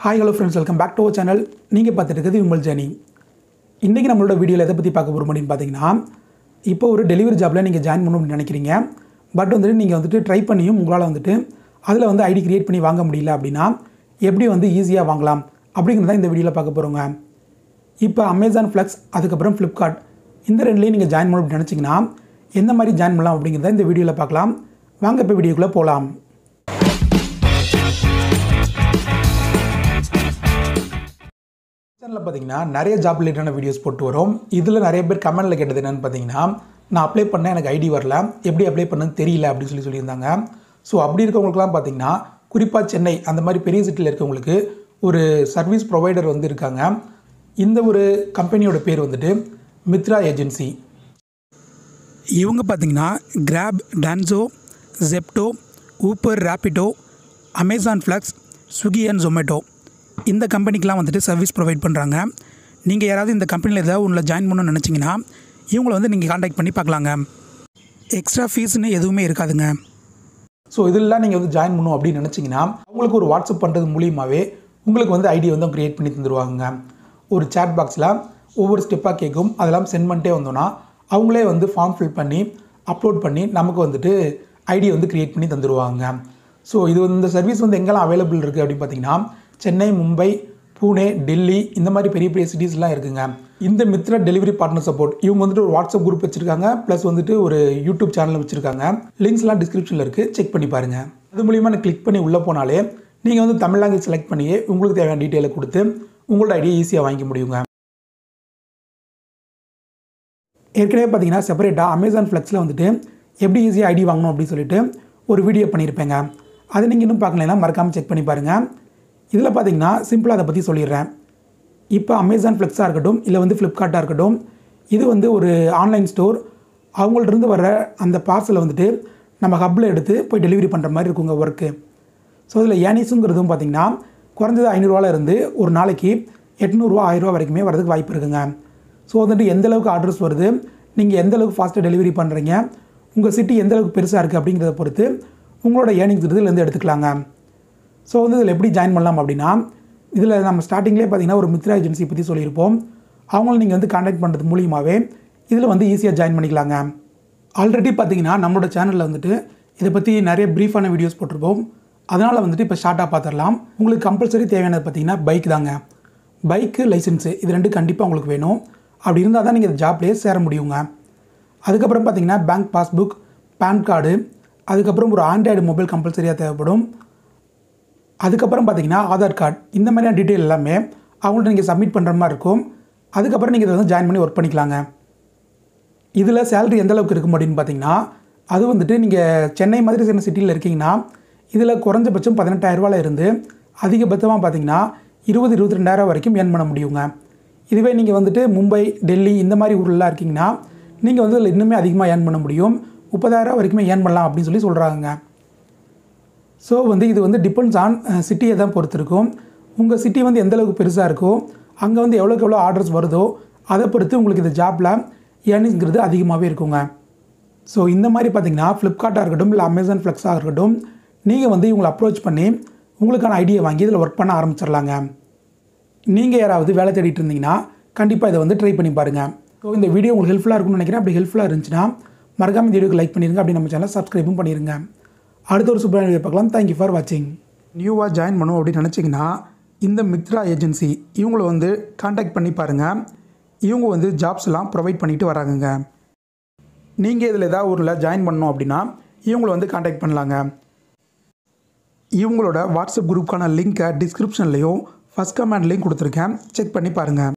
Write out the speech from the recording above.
hi hello friends welcome back to our channel நீங்கள் பார்த்துட்டு இருக்கிறது விமல் ஜேனி இன்றைக்கி நம்மளோட வீடியோவில் எதை பற்றி பார்க்க போகிறோம் அப்படின்னு பார்த்தீங்கன்னா இப்போ ஒரு டெலிவரி ஜாப்பில் நீங்கள் ஜாயின் பண்ணணும் அப்படின்னு நினைக்கிறீங்க பட் வந்துட்டு நீங்கள் வந்துட்டு ட்ரை பண்ணியும் உங்களால் வந்துட்டு அதில் வந்து ஐடி கிரியேட் பண்ணி வாங்க முடியல அப்படின்னா எப்படி வந்து ஈஸியாக வாங்கலாம் அப்படிங்கிறத இந்த வீடியோவில் பார்க்க போகிறோங்க இப்போ அமேசான் ஃப்ளக்ஸ் அதுக்கப்புறம் ஃப்ளிப்கார்ட் இந்த ரெண்டுலேயும் நீங்கள் ஜாயின் பண்ணணும் அப்படின்னு நினச்சிங்கன்னா எந்த மாதிரி ஜாயின் பண்ணலாம் அப்படிங்கிறத இந்த வீடியோவில் பார்க்கலாம் வாங்க இப்போ வீடியோக்குள்ளே போகலாம் சேனலில் பார்த்தீங்கன்னா நிறைய ஜாப் ரிலேட்டடான வீடியோஸ் போட்டு வரும் இதில் நிறைய பேர் கமெண்ட்டில் கேட்டது என்னென்னு பார்த்தீங்கன்னா நான் அப்ளை பண்ணேன் எனக்கு ஐடி வரல எப்படி அப்ளை பண்ணணும்னு தெரியல அப்படின்னு சொல்லி சொல்லியிருந்தாங்க ஸோ அப்படி இருக்கவங்களுக்குலாம் பார்த்தீங்கன்னா குறிப்பாக சென்னை அந்த மாதிரி பெரிய சிட்டியில் இருக்கவங்களுக்கு ஒரு சர்வீஸ் ப்ரொவைடர் வந்து இருக்காங்க இந்த ஒரு கம்பெனியோட பேர் வந்துட்டு மித்ரா ஏஜென்சி இவங்க பார்த்தீங்கன்னா Grab Dunzo Zepto Uber Rapido Amazon Flex Swiggy and Zomato இந்த கம்பெனிக்கெலாம் வந்துட்டு சர்வீஸ் ப்ரொவைட் பண்ணுறாங்க நீங்கள் யாராவது இந்த கம்பெனியில் ஏதாவது ஒன்றில் ஜாயின் பண்ணணும்னு நினச்சிங்கன்னா இவங்கள வந்து நீங்கள் காண்டாக்ட் பண்ணி பார்க்கலாங்க எக்ஸ்ட்ரா ஃபீஸ்னு எதுவுமே இருக்காதுங்க ஸோ இதெல்லாம் நீங்கள் வந்து ஜாயின் பண்ணணும் அப்படின்னு நினச்சிங்கன்னா அவங்களுக்கு ஒரு வாட்ஸ்அப் பண்ணுறது மூலியமாகவே உங்களுக்கு வந்து ஐடி வந்து க்ரியேட் பண்ணி தந்துடுவாங்க ஒரு சேட் பாக்ஸில் ஒவ்வொரு ஸ்டெப்பாக கேட்கும் அதெல்லாம் சென்ட் பண்ணிட்டே வந்தோன்னா அவங்களே வந்து ஃபார்ம் ஃபில் பண்ணி அப்லோட் பண்ணி நமக்கு வந்துட்டு ஐடி வந்து க்ரியேட் பண்ணி தந்துடுவாங்க ஸோ இது வந்து இந்த சர்வீஸ் வந்து எங்கெல்லாம் அவைலபிள் இருக்குது அப்படின்னு பார்த்தீங்கன்னா சென்னை மும்பை பூனே டெல்லி இந்த மாதிரி பெரிய பெரிய சிட்டிஸ்லாம் இருக்குங்க இந்த மித்ரா டெலிவரி பார்ட்னர் சப்போர்ட் இவங்க வந்துட்டு ஒரு வாட்ஸ்அப் குரூப் வச்சிருக்காங்க ப்ளஸ் வந்துட்டு ஒரு யூடியூப் சேனல் வச்சிருக்காங்க லிங்க்ஸ்லாம் டிஸ்கிரிப்ஷனில் இருக்குது செக் பண்ணி பாருங்கள் அது மூலியமாக நான் கிளிக் பண்ணி உள்ளே போனாலே நீங்கள் வந்து தமிழ் லாங்குவேஜ் செலக்ட் பண்ணியே உங்களுக்கு தேவையான டீட்டெயிலை கொடுத்து உங்களோட ஐடியை ஈஸியாக வாங்கிக்க முடியுங்க ஏற்கனவே பார்த்தீங்கன்னா செப்பரேட்டாக அமேசான் ஃப்ளெக்ஸில் வந்துட்டு எப்படி ஈஸியாக ஐடி வாங்கணும் அப்படின்னு சொல்லிட்டு ஒரு வீடியோ பண்ணியிருப்பேங்க அதை நீங்கள் இன்னும் பார்க்கலைன்னா மறக்காமல் செக் பண்ணி பாருங்கள் இதில் பார்த்தீங்கன்னா சிம்பிளாக அதை பற்றி சொல்லிடுறேன் இப்போ அமேசான் ஃப்ளெக்ஸாக இருக்கட்டும் இல்லை வந்து ஃப்ளிப்கார்ட்டாக இருக்கட்டும் இது வந்து ஒரு ஆன்லைன் ஸ்டோர் அவங்கள்ட்ட வர அந்த பார்சலை வந்துட்டு நம்ம ஹப்பில் எடுத்து போய் டெலிவரி பண்ணுற மாதிரி இருக்குங்க ஒர்க்கு ஸோ இதில் ஏனிஸுங்கிறதும் பார்த்தீங்கன்னா குறைஞ்சது ஐநூறுரூவால இருந்து ஒரு நாளைக்கு எட்நூறுரூவா ஆயிரரூவா வரைக்குமே வரதுக்கு வாய்ப்பு இருக்குங்க ஸோ வந்துட்டு எந்த அளவுக்கு ஆர்டர்ஸ் வருது நீங்கள் எந்த அளவுக்கு ஃபாஸ்ட்டாக டெலிவரி பண்ணுறீங்க உங்கள் சிட்டி எந்த அளவுக்கு பெருசாக இருக்குது அப்படிங்கிறத பொறுத்து உங்களோட ஏர்னிங்ஸ் இதுலேருந்து எடுத்துக்கலாங்க ஸோ வந்து இதில் எப்படி ஜாயின் பண்ணலாம் அப்படின்னா இதில் நம்ம ஸ்டார்டிங்லேயே பார்த்தீங்கன்னா ஒரு மித்ரா ஏஜென்சி பற்றி சொல்லியிருப்போம் அவங்கள நீங்கள் வந்து காண்டாக்ட் பண்ணுறது மூலியமாகவே இதில் வந்து ஈஸியாக ஜாயின் பண்ணிக்கலாங்க ஆல்ரெடி பார்த்தீங்கன்னா நம்மளோட சேனலில் வந்துட்டு இதை பற்றி நிறைய ப்ரீஃபான வீடியோஸ் போட்டிருப்போம் அதனால் வந்துட்டு இப்போ ஷார்ட்டாக பார்த்துடலாம் உங்களுக்கு கம்பல்சரி தேவையானது பார்த்தீங்கன்னா பைக் தாங்க பைக்கு லைசன்ஸு இது ரெண்டு கண்டிப்பாக உங்களுக்கு வேணும் அப்படி இருந்தால் தான் நீங்கள் இந்த ஜாப்லேயே சேர முடியுங்க அதுக்கப்புறம் பார்த்தீங்கன்னா பேங்க் பாஸ்புக் பேன் கார்டு அதுக்கப்புறம் ஒரு ஆண்ட்ராய்டு மொபைல் கம்பல்சரியாக தேவைப்படும் அதுக்கப்புறம் பார்த்தீங்கன்னா ஆதார் கார்டு இந்த மாதிரியான டீட்டெயில் எல்லாமே அவங்கள்ட்ட நீங்கள் சப்மிட் பண்ணுற மாதிரி இருக்கும் அதுக்கப்புறம் நீங்கள் இதை வந்து ஜாயின் பண்ணி ஒர்க் பண்ணிக்கலாங்க இதில் சேலரி எந்த அளவுக்கு இருக்கும் அப்படின்னு பார்த்தீங்கன்னா அது வந்துட்டு நீங்கள் சென்னை மாதிரி சின்ன சிட்டியில் இருக்கீங்கன்னா இதில் குறைஞ்சபட்சம் பதினெட்டாயிரரூவால இருந்து அதிகபட்சமாக பார்த்தீங்கன்னா இருபது இருபத்தி ரெண்டாயிரம் வரைக்கும் ஏர்ன் பண்ண முடியுங்க இதுவே நீங்கள் வந்துட்டு மும்பை டெல்லி இந்த மாதிரி ஊர்லலாம் இருக்கீங்கன்னா நீங்கள் வந்து இதில் இன்னுமே அதிகமாக ஏர்ன் பண்ண முடியும் முப்பதாயிரம் வரைக்குமே ஏர்ன் பண்ணலாம் அப்படின்னு சொல்லி சொல்கிறாங்க ஸோ வந்து இது வந்து டிபெண்ட்ஸ் ஆன் சிட்டியை தான் பொறுத்து இருக்கும் உங்கள் சிட்டி வந்து எந்த அளவுக்கு பெருசாக இருக்கோ அங்கே வந்து எவ்வளோக்கு எவ்வளோ ஆர்டர்ஸ் வருதோ அதை பொறுத்து உங்களுக்கு இந்த ஜாப்பில் ஏர்னிங்கிறது அதிகமாகவே இருக்குங்க ஸோ இந்த மாதிரி பார்த்தீங்கன்னா ஃப்ளிப்கார்ட்டாக இருக்கட்டும் இல்லை அமேசான் ஃப்ளெக்ஸாக இருக்கட்டும் நீங்கள் வந்து இவங்களை அப்ரோச் பண்ணி உங்களுக்கான ஐடியா வாங்கி இதில் ஒர்க் பண்ண ஆரம்பிச்சிடலாங்க நீங்கள் யாராவது வேலை தேடிட்டு இருந்தீங்கன்னா கண்டிப்பாக இதை வந்து ட்ரை பண்ணி பாருங்கள் ஸோ இந்த வீடியோ உங்களுக்கு ஹெல்ப்ஃபுல்லாக இருக்கும்னு நினைக்கிறேன் அப்படி ஹெல்ப்ஃபுல்லாக இருந்துச்சுன்னா மறக்காம இந்த வீடியோக்கு லைக் பண்ணிடுங்க அப்படி நம்ம சேனல் சப்ஸ்கிரைபும் பண்ணிடுங்க அடுத்த ஒரு சூப்பரான வீடியோ பார்க்கலாம் தேங்க்யூ ஃபார் வாட்சிங் நியூவாக ஜாயின் பண்ணும் அப்படின்னு நினச்சிங்கன்னா இந்த மித்ரா ஏஜென்சி இவங்கள வந்து காண்டாக்ட் பண்ணி பாருங்கள் இவங்க வந்து ஜாப்ஸ் எல்லாம் ப்ரொவைட் பண்ணிட்டு வராங்கங்க நீங்கள் இதில் ஏதாவது ஊரில் ஜாயின் பண்ணணும் அப்படின்னா இவங்கள வந்து காண்டாக்ட் பண்ணலாங்க இவங்களோட வாட்ஸ்அப் குரூப்புக்கான லிங்க்கை டிஸ்கிரிப்ஷன்லேயும் ஃபஸ்ட் கமெண்ட்லேயும் கொடுத்துருக்கேன் செக் பண்ணி பாருங்கள்